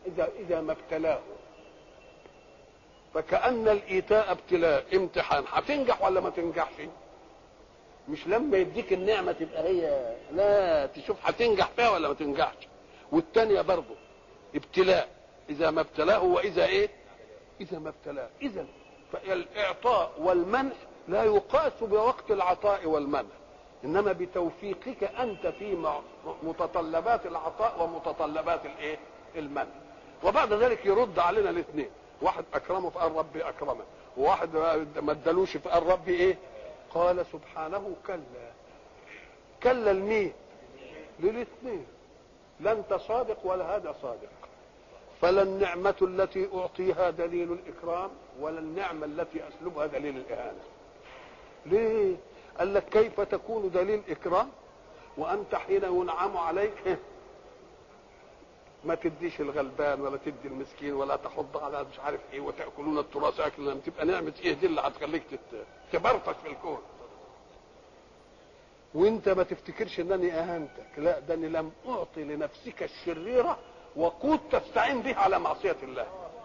اذا اذا ما ابتلاه فكأن الإيتاء ابتلاء امتحان هتنجح ولا ما تنجحش مش لما يديك النعمة تبقى هي لا تشوف هتنجح فيها ولا ما تنجحش والتانية برضه ابتلاء إذا ما ابتلاه وإذا إيه إذا ما ابتلاه إذا فالإعطاء والمنح لا يقاس بوقت العطاء والمنح إنما بتوفيقك أنت في متطلبات العطاء ومتطلبات الإيه المنح وبعد ذلك يرد علينا الاثنين واحد اكرمه فقال ربي اكرمه وواحد ما ادالوش فقال ربي ايه قال سبحانه كلا كلا لمين للاثنين لا انت صادق ولا هذا صادق فلا النعمة التي أعطيها دليل الإكرام ولا النعمة التي أسلبها دليل الإهانة ليه؟ قال لك كيف تكون دليل إكرام وأنت حين ينعم عليك ما تديش الغلبان ولا تدي المسكين ولا تحض على مش عارف ايه وتاكلون التراث اكلا لما تبقى نعمه ايه دي اللي هتخليك تبرطش في الكون وانت ما تفتكرش انني اهنتك لا ده اني لم اعطي لنفسك الشريره وقود تستعين به على معصيه الله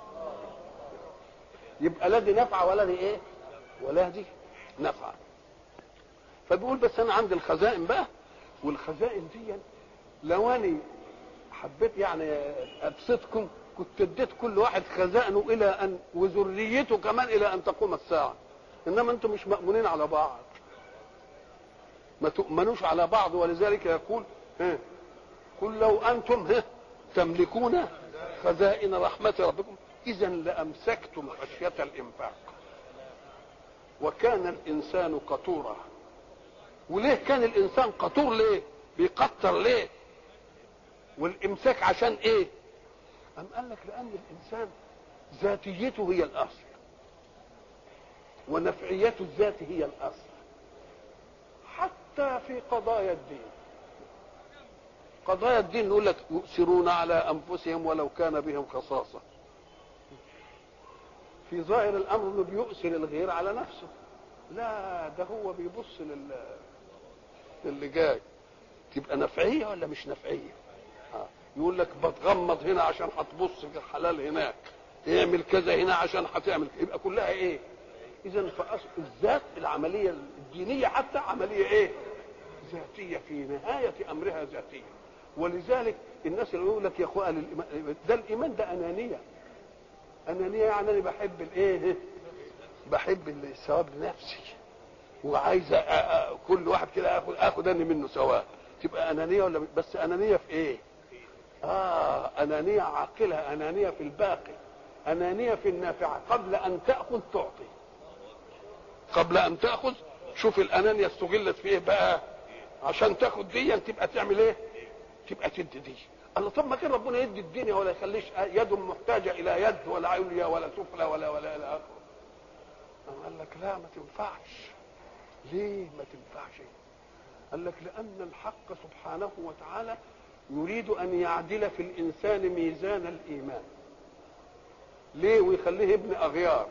يبقى لا دي نفعه ولا دي ايه ولا دي نفعه فبيقول بس انا عندي الخزائن بقى والخزائن دي لو اني حبيت يعني ابسطكم كنت اديت كل واحد خزائنه الى ان وذريته كمان الى ان تقوم الساعه انما انتم مش مامونين على بعض ما تؤمنوش على بعض ولذلك يقول ها قل لو انتم ها تملكون خزائن رحمه ربكم اذا لامسكتم خشيه الانفاق وكان الانسان قطورا وليه كان الانسان قطور ليه بيقطر ليه والامساك عشان ايه ام قال لك لان الانسان ذاتيته هي الاصل ونفعيته الذات هي الاصل حتى في قضايا الدين قضايا الدين نقول لك يؤثرون على انفسهم ولو كان بهم خصاصه في ظاهر الامر انه بيؤثر الغير على نفسه لا ده هو بيبص لل للي جاي تبقى نفعيه ولا مش نفعيه يقول لك بتغمض هنا عشان هتبص في الحلال هناك اعمل كذا هنا عشان هتعمل يبقى كلها ايه اذا فأصل الذات العمليه الدينيه حتى عمليه ايه ذاتيه في نهايه امرها ذاتيه ولذلك الناس اللي يقول لك يا اخوان ده الايمان ده انانيه انانيه يعني انا بحب الايه بحب الثواب لنفسي وعايز كل واحد كده اخد اخد اني منه ثواب تبقى انانيه ولا بس انانيه في ايه آه أنانية عاقلة أنانية في الباقي أنانية في النافعة قبل أن تأخذ تعطي قبل أن تأخذ شوف الأنانية استغلت في إيه بقى عشان تاخد دي تبقى تعمل إيه تبقى تدي دي الله طب ما كان ربنا يدي الدنيا ولا يخليش يد محتاجة إلى يد ولا عليا ولا سفلى ولا ولا إلى آخره قال لك لا ما تنفعش ليه ما تنفعش قال لك لأن الحق سبحانه وتعالى يريد ان يعدل في الانسان ميزان الايمان ليه ويخليه ابن اغيار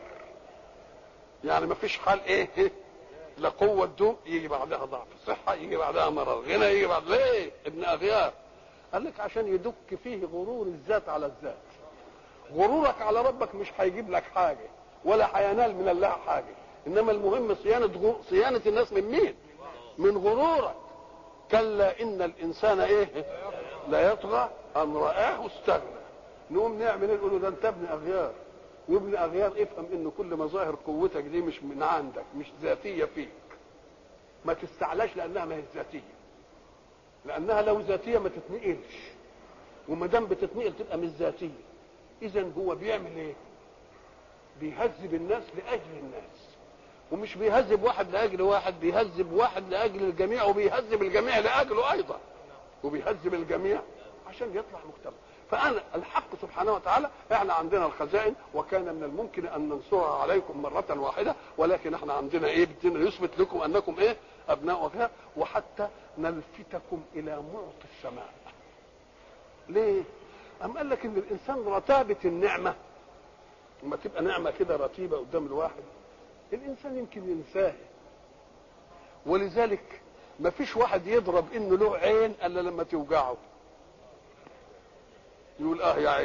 يعني ما فيش حال ايه لا قوة دوء يجي بعدها ضعف صحة يجي بعدها مرض غنى يجي بعد ليه ابن اغيار قال لك عشان يدك فيه غرور الذات على الذات غرورك على ربك مش هيجيب لك حاجة ولا هينال من الله حاجة انما المهم صيانة صيانة الناس من مين من غرورك كلا ان الانسان ايه لا يطغى ان رآه استغنى نقوم نعمل ايه نقول له ده انت ابن اغيار وابن اغيار افهم ان كل مظاهر قوتك دي مش من عندك مش ذاتيه فيك ما تستعلاش لانها ما هي ذاتيه لانها لو ذاتيه ما تتنقلش وما دام بتتنقل تبقى مش ذاتيه اذا هو بيعمل ايه بيهذب الناس لاجل الناس ومش بيهذب واحد لاجل واحد بيهذب واحد لاجل الجميع وبيهذب الجميع لاجله ايضا وبيهذب الجميع عشان يطلع مجتمع فانا الحق سبحانه وتعالى احنا عندنا الخزائن وكان من الممكن ان ننصرها عليكم مره واحده ولكن احنا عندنا ايه بدنا يثبت لكم انكم ايه ابناء وكذا وحتى نلفتكم الى معطي السماء ليه ام قال لك ان الانسان رتابه النعمه لما تبقى نعمه كده رتيبه قدام الواحد الانسان يمكن ينساها ولذلك ما فيش واحد يضرب انه له عين الا لما توجعه يقول اه يا عين